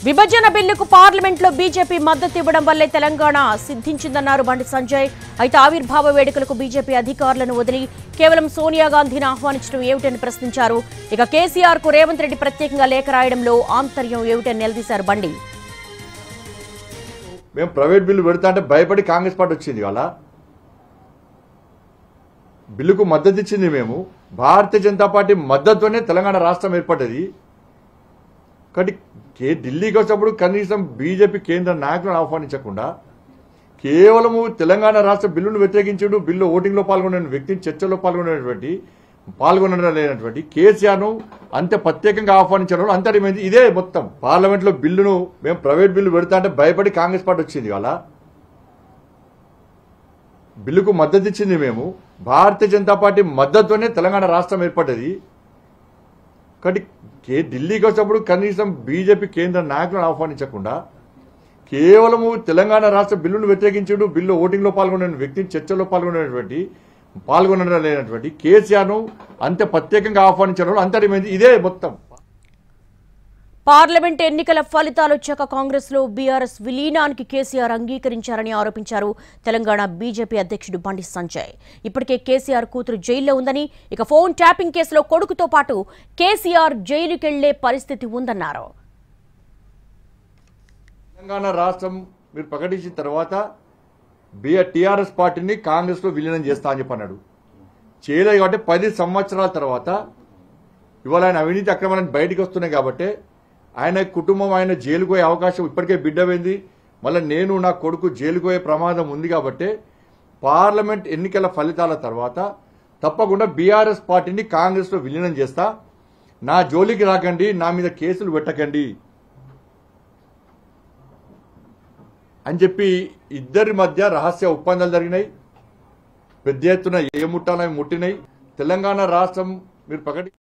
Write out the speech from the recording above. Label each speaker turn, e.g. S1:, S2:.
S1: విభజన బిల్లుకు పార్లమెంట్ లో బీజేపీ మద్దతు ఇవ్వడం వల్లే తెలంగాణ సిద్ధించిందన్నారు బండి సంజయ్ అయితే ఆవిర్భావ వేడుకలకు బీజేపీ అధికారులను వదిలి కేవలం సోనియా గాంధీని ఆహ్వానించడం ఏమిటని ప్రశ్నించారు ఇక కేసీఆర్ కు రేవంత్ రెడ్డి ప్రత్యేకంగా లేఖ రాయడంలో ఆంతర్యం ఏమిటని నిలదీశారు బండి
S2: మేము ప్రైవేట్ బిల్లు పెడతా అంటే భయపడి కాంగ్రెస్ పార్టీ వచ్చింది ఇవాళ బిల్లుకు మద్దతు ఇచ్చింది మేము భారతీయ జనతా పార్టీ మద్దతుతోనే తెలంగాణ రాష్ట్రం ఏర్పడ్డది కాబట్టి కే ఢిల్లీకి వచ్చినప్పుడు కనీసం బీజేపీ కేంద్ర నాయకులను ఆహ్వానించకుండా కేవలము తెలంగాణ రాష్ట్ర బిల్లును వ్యతిరేకించుడు బిల్లు ఓటింగ్లో పాల్గొనే వ్యక్తిని చర్చలో పాల్గొనేటువంటి పాల్గొనలేనటువంటి కేసీఆర్ను అంతే ప్రత్యేకంగా ఆహ్వానించడం అంతర్యమైంది ఇదే మొత్తం పార్లమెంట్లో బిల్లును మేము ప్రైవేట్ బిల్లు పెడతా అంటే భయపడి కాంగ్రెస్ పార్టీ వచ్చింది ఇవాళ బిల్లుకు మద్దతు ఇచ్చింది మేము భారతీయ జనతా పార్టీ మద్దతుతోనే తెలంగాణ రాష్ట్రం ఏర్పడ్డది కాబట్టి కే ఢిల్లీకి వచ్చినప్పుడు కనీసం బీజేపీ కేంద్ర నాయకులను ఆహ్వానించకుండా కేవలము తెలంగాణ రాష్ట్ర బిల్లును వ్యతిరేకించుడు బిల్లు ఓటింగ్లో పాల్గొనే వ్యక్తిని చర్చలో పాల్గొనేటువంటి పాల్గొనలేనటువంటి కేసీఆర్ను అంతే ప్రత్యేకంగా ఆహ్వానించడం అంతర్యమైంది ఇదే మొత్తం
S1: పార్లమెంట్ ఎన్నికల ఫలితాలు వచ్చాక కాంగ్రెస్ లో బీఆర్ఎస్ విలీనానికి కేసీఆర్ అంగీకరించారని ఆరోపించారు తెలంగాణ బీజేపీ అధ్యక్షుడు బండి సంజయ్ ఇప్పటికే కేసీఆర్ కూతురు జైల్లో ఉందని ఇక ఫోన్ ట్యాపింగ్ కేసులో కొడుకుతో పాటు కేసీఆర్ జైలుకెళ్లే పరిస్థితి ఉందన్నారు
S2: తెలంగాణ రాష్ట్రం మీరు ప్రకటించిన తర్వాత బిఆర్ టీఆర్ఎస్ పార్టీని కాంగ్రెస్లో విలీనం చేస్తా అని చెప్పి అన్నాడు చేయలేదు కాబట్టి పది సంవత్సరాల తర్వాత ఇవాళ ఆయన అవినీతి అక్రమాలను బయటికి వస్తున్నాయి కాబట్టి ఆయన కుటుంబం ఆయన జైలుకు పోయే అవకాశం ఇప్పటికే బిడ్డమైంది మళ్ళీ నేను నా కొడుకు జైలుకు పోయే ప్రమాదం ఉంది కాబట్టి పార్లమెంట్ ఎన్నికల ఫలితాల తర్వాత తప్పకుండా బీఆర్ఎస్ పార్టీని కాంగ్రెస్లో విలీనం చేస్తా నా జోలికి రాకండి నా మీద కేసులు పెట్టకండి అని చెప్పి ఇద్దరి మధ్య రహస్య ఒప్పందాలు జరిగినాయి పెద్ద ఎత్తున ఏ ముట్టాలని ముట్టినాయి తెలంగాణ రాష్ట్రం మీరు ప్రకటి